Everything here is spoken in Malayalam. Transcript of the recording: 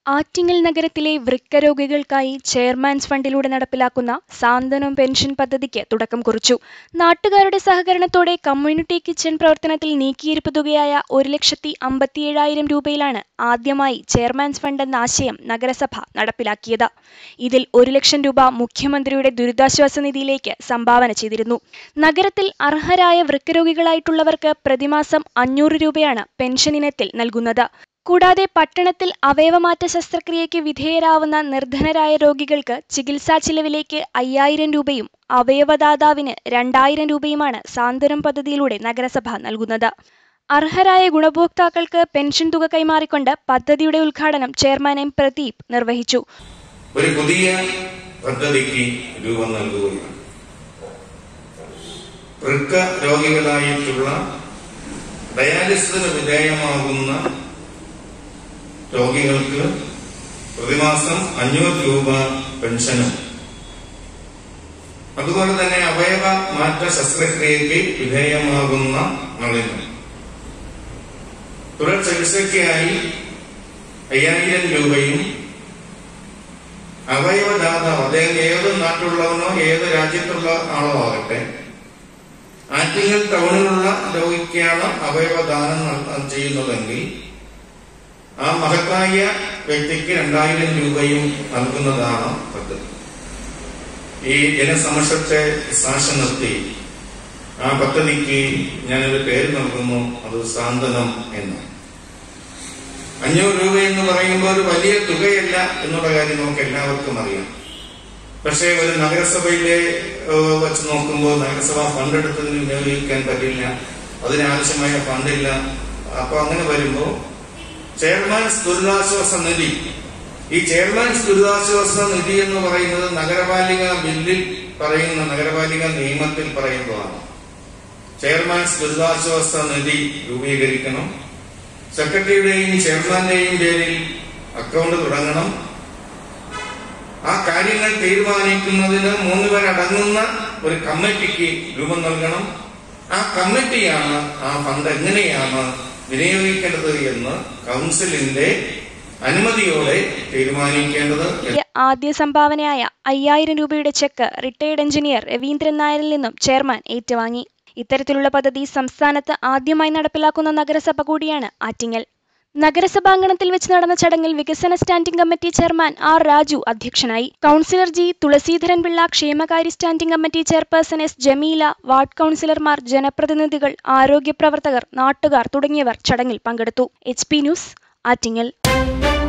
ആറ്റിങ്ങൽ നഗരത്തിലെ വൃക്ക രോഗികൾക്കായി ചെയർമാൻസ് ഫണ്ടിലൂടെ നടപ്പിലാക്കുന്ന സാന്ത്വനം പെൻഷൻ പദ്ധതിക്ക് തുടക്കം കുറിച്ചു നാട്ടുകാരുടെ സഹകരണത്തോടെ കമ്മ്യൂണിറ്റി കിച്ചൺ പ്രവർത്തനത്തിൽ നീക്കിയിരിപ്പ് തുകയായ ഒരു ലക്ഷത്തി അമ്പത്തിയേഴായിരം രൂപയിലാണ് ആദ്യമായി ചെയർമാൻസ് ഫണ്ട് എന്ന ആശയം നഗരസഭ നടപ്പിലാക്കിയത് ഇതിൽ ഒരു ലക്ഷം രൂപ മുഖ്യമന്ത്രിയുടെ ദുരിതാശ്വാസ നിധിയിലേക്ക് സംഭാവന ചെയ്തിരുന്നു നഗരത്തിൽ അർഹരായ വൃക്കരോഗികളായിട്ടുള്ളവർക്ക് പ്രതിമാസം അഞ്ഞൂറ് രൂപയാണ് പെൻഷൻ ഇനത്തിൽ നൽകുന്നത് കൂടാതെ പട്ടണത്തിൽ അവയവമാറ്റ ശസ്ത്രക്രിയയ്ക്ക് വിധേയരാവുന്ന നിർധനരായ രോഗികൾക്ക് ചികിത്സാ ചിലവിലേക്ക് അയ്യായിരം രൂപയും അവയവദാതാവിന് രണ്ടായിരം രൂപയുമാണ് സാന്ത്വനം പദ്ധതിയിലൂടെ നഗരസഭ നൽകുന്നത് അർഹരായ ഗുണഭോക്താക്കൾക്ക് പെൻഷൻ തുക കൈമാറിക്കൊണ്ട് പദ്ധതിയുടെ ഉദ്ഘാടനം ചെയർമാൻ എം പ്രദീപ് നിർവഹിച്ചു ഒരു പുതിയ പദ്ധതിക്ക് രൂപം നൽകുകയാണ് വൃക്ക രോഗികളായിട്ടുള്ള ഡയാലിസിന് വിധേയമാകുന്ന രോഗികൾക്ക് പ്രതിമാസം അഞ്ഞൂറ് രൂപ പെൻഷനും അതുപോലെ തന്നെ അവയവ മാറ്റ ശസ്ത്രക്രിയയ്ക്ക് വിധേയമാകുന്ന ആളിന് തുടർ ചികിത്സയ്ക്കായി അയ്യായിരം രൂപയും അവയവദാതാവ് അദ്ദേഹം ഏത് നാട്ടിലുള്ളവനോ ഏത് രാജ്യത്തുള്ള ആളോ ആകട്ടെ ആറ്റിങ്ങൽ ടൗണിലുള്ള രോഗിക്കാണ് അവയവദാനം നട- ചെയ്യുന്നതെങ്കിൽ ആ മഹത്തായ വ്യക്തിക്ക് രണ്ടായിരം രൂപയും നൽകുന്നതാണ് പദ്ധതി ഈ ജനസമക്ഷത്തെ സാക്ഷി നിർത്തി ആ പദ്ധതിക്ക് ഞാനൊരു പേര് നൽകുന്നു അത് സാന്ത്വനം എന്ന് അഞ്ഞൂറ് രൂപ എന്ന് പറയുമ്പോൾ ഒരു വലിയ തുകയല്ല എന്നുള്ള കാര്യം നമുക്ക് എല്ലാവർക്കും അറിയാം പക്ഷേ ഒരു നഗരസഭയിലെ ഏഹ്, വെച്ച് നോക്കുമ്പോൾ നഗരസഭ ഫണ്ട് എടുത്തതിന് വിനിയോഗിക്കാൻ പറ്റില്ല അതിനാവശ്യമായ ഫണ്ടില്ല അപ്പൊ അങ്ങനെ വരുമ്പോൾ ചെയർമാൻസ് ദുരിതാശ്വാസ നിധി ഈ ചെയർമാൻസ് ദുരിതാശ്വാസ നിധി എന്ന് പറയുന്നത് നഗരപാലിക ബില്ലിൽ പറയുന്ന നഗരപാലിക നിയമത്തിൽ പറയുന്നതാണ് ചെയർമാൻസ് ദുരിതാശ്വാസ നിധി രൂപീകരിക്കണം സെക്രട്ടറിയുടെയും ചെയർമാന്റെയും പേരിൽ അക്കൗണ്ട് തുടങ്ങണം ആ കാര്യങ്ങൾ തീരുമാനിക്കുന്നതിന് മൂന്ന് പേരടങ്ങുന്ന ഒരു കമ്മിറ്റിക്ക് രൂപം നൽകണം ആ കമ്മിറ്റിയാണ് ആ ഫണ്ട് എങ്ങനെയാണ് വിനിയോഗിക്കേണ്ടത് എന്ന് കൗൺസിലിന്റെ അനുമതിയോടെ തീരുമാനിക്കേണ്ടത് ആദ്യ സംഭാവനയായ അയ്യായിരം രൂപയുടെ ചെക്ക് റിട്ടയർഡ് എഞ്ചിനീയർ രവീന്ദ്രൻ നായരിൽ നിന്നും ചെയർമാൻ ഏറ്റുവാങ്ങി ഇത്തരത്തിലുള്ള പദ്ധതി സംസ്ഥാനത്ത് ആദ്യമായി നടപ്പിലാക്കുന്ന നഗരസഭ കൂടിയാണ് ആറ്റിങ്ങൽ നഗരസഭാങ്കണത്തിൽ വെച്ച് നടന്ന ചടങ്ങിൽ വികസന standing committee chairman R Raju അധ്യക്ഷനായി കൗൺസിലർ ജി തുളസീധരൻ പിള്ള ക്ഷേമകാര്യ standing committee chairperson S Jameela ward കൗൺസിലർമാർ ജനപ്രതിനിധികൾ ആരോഗ്യ പ്രവർത്തകർ നാട്ടുകാർ തുടങ്ങിയവർ ചടങ്ങിൽ പങ്കെടുത്തു എച്ച് പി ന്യൂസ് ആറ്റിങ്ങൽ